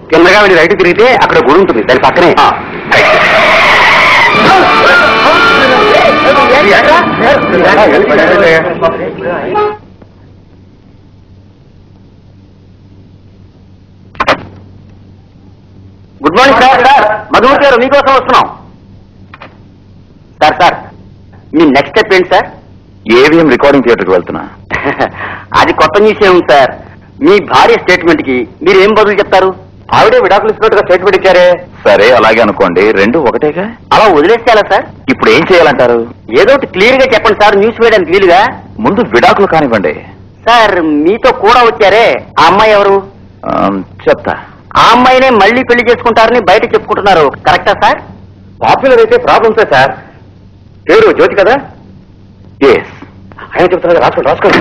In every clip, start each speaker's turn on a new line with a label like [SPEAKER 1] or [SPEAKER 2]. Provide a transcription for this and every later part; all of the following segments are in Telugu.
[SPEAKER 1] కిందగా వెళ్ళి రైట్ తిరిగితే అక్కడ గుడి ఉంటుంది దాని పక్కనే good morning sir sir Madhumathi garu మీకోసం వస్తున్నాం సార్ సార్ మీ నెక్స్ట్ స్టెప్ ఏంటి సార్
[SPEAKER 2] ఏవిఎం రికార్డింగ్ థియేటర్కి వెళ్తున్నా
[SPEAKER 1] అది కొత్త న్యూస్ ఏముంది సార్ మీ భార్య స్టేట్మెంట్ కి మీరు ఏం బదులు చెప్తారు ఆవిడే విడాకులు ఇస్తున్నట్టుగా స్టేట్మెంట్ ఇచ్చారే
[SPEAKER 2] సరే అలాగే అనుకోండి రెండు ఒకటేగా
[SPEAKER 1] అలా వదిలేస్తే ఎలా సార్
[SPEAKER 2] ఇప్పుడు ఏం చేయాలంటారు
[SPEAKER 1] ఏదో ఒకటి క్లియర్ గా చెప్పండి సార్ న్యూస్ వేయడానికి వీలుగా
[SPEAKER 2] ముందు విడాకులు కానివ్వండి
[SPEAKER 1] సార్ మీతో కూడా వచ్చారే ఆ అమ్మాయి ఎవరు
[SPEAKER 2] ఆ, చెప్తా
[SPEAKER 1] ఆ అమ్మాయినే మళ్ళీ పెళ్లి చేసుకుంటారని బయట చెప్పుకుంటున్నారు కరెక్టా సార్ పాపులర్ అయితే ప్రాబ్లమ్సే సార్ పేరు జ్యోతి కదా
[SPEAKER 2] ఎస్
[SPEAKER 1] ఆయన చెప్తున్నారు రాసుకోండి రాసుకోండి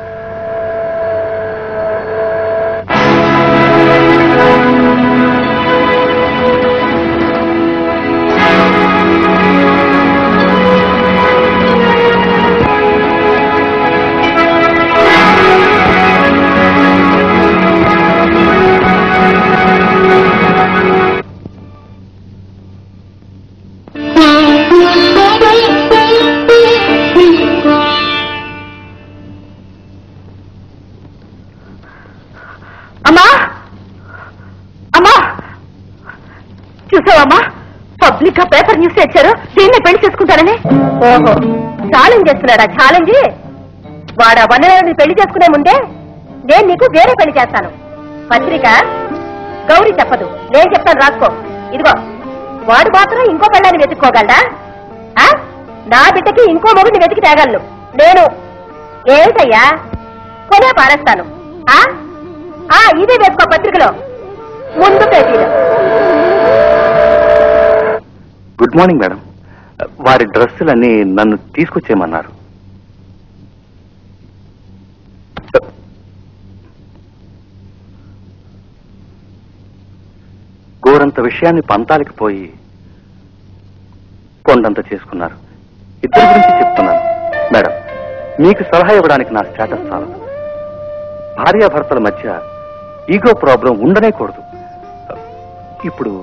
[SPEAKER 3] అమ్మా అమ్మా చూసావమ్మా పబ్లిక్ గా పేపర్ న్యూస్ ఇచ్చారు దీన్ని పెళ్లి చేసుకుంటానని ఓహో ఛాలెంజ్ చేస్తున్నాడా ఛాలెంజ్ వాడు వనరాన్ని పెళ్లి చేసుకునే ముందే నేను నీకు వేరే పెళ్లి చేస్తాను పత్రిక గౌరీ చెప్పదు నేను చెప్తాను రాసుకో ఇదిగో వాడు మాత్రం ఇంకో పెళ్ళాన్ని వెతుక్కోగలడా ఆ? నా బిడ్డకి ఇంకో మొగుడిని వెతికి తేగలను నేను ఏమిటయ్యా కొనే పారేస్తాను ఆ ఆ ఇదే వేసుకో పత్రికలో ముందు పేజీలో
[SPEAKER 2] గుడ్ మార్నింగ్ మేడం వారి డ్రెస్సులన్నీ నన్ను తీసుకొచ్చేయమన్నారు గోరంత విషయాన్ని పంతాలకి పోయి కొండంత చేసుకున్నారు ఇద్దరి గురించి చెప్తున్నాను మేడం మీకు సలహా ఇవ్వడానికి నా స్టేటస్ చాలదు భార్యాభర్తల మధ్య ఈగో ప్రాబ్లం ఉండనే కూడదు ఇప్పుడు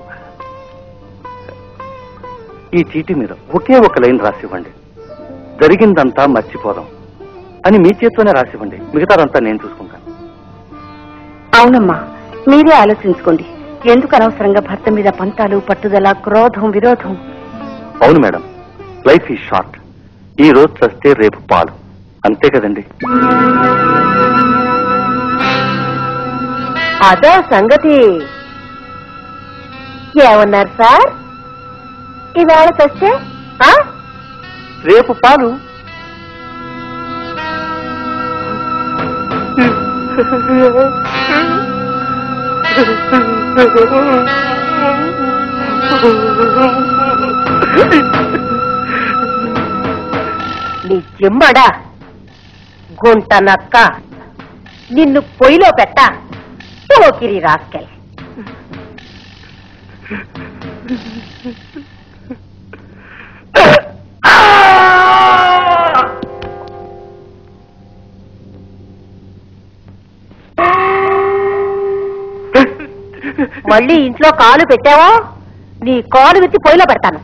[SPEAKER 2] ఈ చీటీ మీద ఒకే ఒక లైన్ రాసివ్వండి జరిగిందంతా మర్చిపోదాం అని మీ చేత్తోనే రాసివ్వండి మిగతాదంతా నేను చూసుకుంటాను
[SPEAKER 3] అవునమ్మా మీరే ఆలోచించుకోండి ఎందుకు అనవసరంగా భర్త మీద పంతాలు పట్టుదల క్రోధం విరోధం
[SPEAKER 2] అవును మేడం లైఫ్ ఈ షార్ట్ ఈ రోజు చస్తే రేపు పాలు అంతే కదండి
[SPEAKER 3] అదే సంగతి ఏమన్నారు సార్ ఈవేళ తెస్తే ఆ?
[SPEAKER 2] రేపు పాలు
[SPEAKER 3] నీ జిమ్మడా గుంట నక్క నిన్ను పొయ్యిలో పెట్ట పోకిరి రాస్కెల్ మళ్ళీ ఇంట్లో కాలు పెట్టావో నీ కాలు విత్తి పొయ్యిలో పెడతాను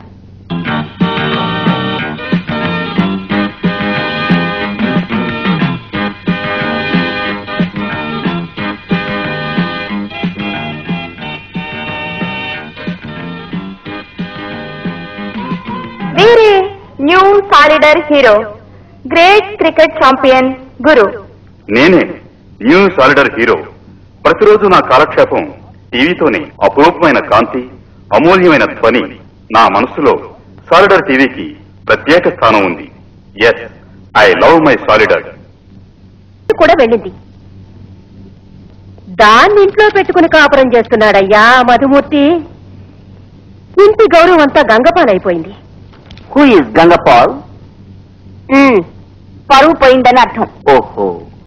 [SPEAKER 3] వీరి new soldier hero great cricket champion గురు
[SPEAKER 2] నేనే న్యూ సాలిడర్ హీరో ప్రతిరోజు నా కాలక్షేపం టీవీతోనే అపురూపమైన కాంతి అమూల్యమైన ధ్వని నా మనసులో సాలిడర్ టీవీకి ప్రత్యేక స్థానం ఉంది yes I love my soldier
[SPEAKER 3] కూడా వెళ్ళింది దాన్ని ఇంట్లో పెట్టుకుని కాపురం చేస్తున్నాడయ్యా మధుమూర్తి ఇంటి గౌరవం అంతా గంగపాలైపోయింది
[SPEAKER 1] హూ ఇస్ గంగపాల్
[SPEAKER 3] ఉమ్, పరువు పోయిందని అర్థం
[SPEAKER 1] ఓహో